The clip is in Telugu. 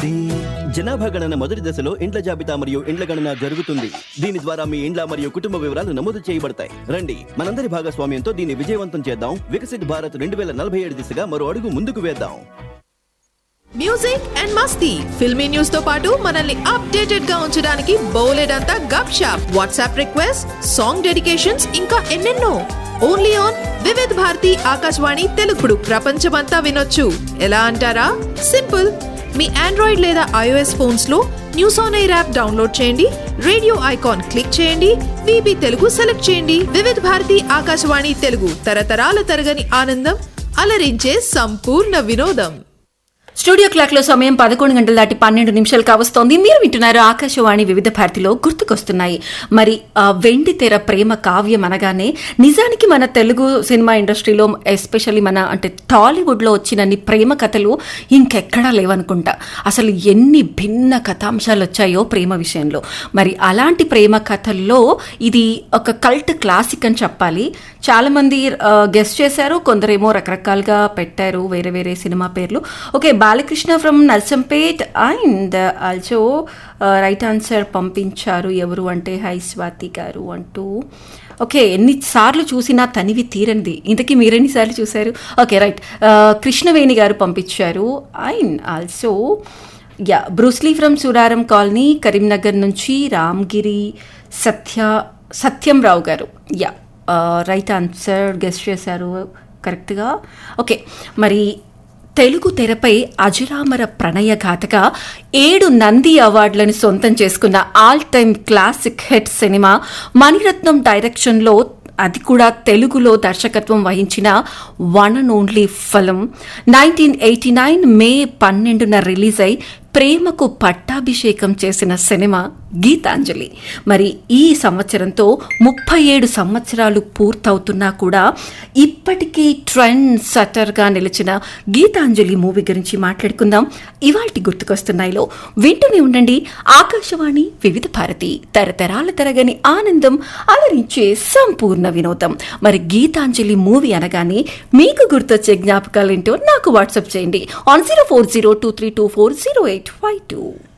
అభివృద్ధి జనాభా గణన మొదటి దశలో ఇండ్ల జాబితా మరియు ఇండ్ల గణన జరుగుతుంది దీని ద్వారా మీ ఇండ్ల మరియు కుటుంబ వివరాలు నమోదు చేయబడతాయి రండి మనందరి భాగస్వామ్యంతో దీన్ని విజయవంతం చేద్దాం వికసిత్ భారత్ రెండు వేల నలభై ఏడు దిశగా మరో అడుగు ముందుకు వేద్దాం మ్యూజిక్ అండ్ మస్తీ ఫిల్మీ న్యూస్ తో పాటు మనల్ని అప్డేటెడ్ గా ఉంచడానికి బోలెడంతా గప్ షాప్ వాట్సాప్ రిక్వెస్ట్ సాంగ్ డెడికేషన్స్ ఇంకా ఎన్నెన్నో ఓన్లీ ఆన్ వివిధ్ భారతి ఆకాశవాణి తెలుగుడు ప్రపంచమంతా వినొచ్చు ఎలా అంటారా సింపుల్ మీ ఆండ్రాయిడ్ లేదా ఐఓఎస్ ఫోన్స్ లో news on air app download చేయండి రేడియో ఐకాన్ క్లిక్ చేయండి విబి తెలుగు సెలెక్ట్ చేయండి వివిధ్ భారతి ఆకాశవాణి తెలుగు తరతరాల తరగని ఆనందం అలరించే సంపూర్ణ వినోదం స్టూడియో క్లాక్ లో సమయం పదకొండు గంటల దాటి పన్నెండు నిమిషాలు కావస్తోంది మీరు వింటున్నారు ఆకాశవాణి వివిధ భారతిలో గుర్తుకొస్తున్నాయి మరి ఆ వెండి తెర ప్రేమ కావ్యం అనగానే నిజానికి మన తెలుగు సినిమా ఇండస్ట్రీలో ఎస్పెషల్లీ మన అంటే టాలీవుడ్ లో వచ్చినన్ని ప్రేమ కథలు ఇంకెక్కడా లేవనుకుంటా అసలు ఎన్ని భిన్న కథాంశాలు వచ్చాయో ప్రేమ విషయంలో మరి అలాంటి ప్రేమ కథల్లో ఇది ఒక కల్ట్ క్లాసిక్ అని చెప్పాలి చాలా మంది గెస్ట్ చేశారు కొందరేమో రకరకాలుగా పెట్టారు వేరే వేరే సినిమా పేర్లు okay Balakrishna from Narsampet and also right answer పంపించారు ఎవరు అంటే హై స్వాతి గారు అంటూ ఓకే ఎన్నిసార్లు చూసినా తనివి తీరంది ఇంతకీ మీరెన్నిసార్లు చూశారు ఓకే రైట్ కృష్ణవేణి గారు పంపించారు and also yeah Bruce Lee from Suraram colony Karimnagar నుంచి రామ్గిరి సత్య సత్యం రావు గారు యా రైట్ ఆన్సర్ గెస్ట్ చేశారు కరెక్ట్గా ఓకే మరి తెలుగు తెరపై అజరామర ప్రణయ గాథగా ఏడు నంది అవార్డులను సొంతం చేసుకున్న ఆల్ టైమ్ క్లాసిక్ హిట్ సినిమా మణిరత్నం డైరెక్షన్లో అది కూడా తెలుగులో దర్శకత్వం వహించిన one and only film nineteen eighty nine May పన్నెండున రిలీజ్ అయి ప్రేమకు పట్టాభిషేకం చేసిన సినిమా గీతాంజలి మరి ఈ సంవత్సరంతో ముప్పై ఏడు సంవత్సరాలు పూర్తవుతున్నా కూడా ఇప్పటికీ ట్రెండ్ సటర్గా నిలిచిన గీతాంజలి మూవీ గురించి మాట్లాడుకుందాం ఇవాల్టి గుర్తుకొస్తున్నాయిలో వింటూనే ఉండండి ఆకాశవాణి వివిధ భారతి తరతరాల తరగని ఆనందం అలరించే సంపూర్ణ వినోదం మరి గీతాంజలి మూవీ అనగానే మీకు గుర్తొచ్చే జ్ఞాపకాలేంటో నాకు వాట్సాప్ చేయండి on zero four zero two three two four zero eight five two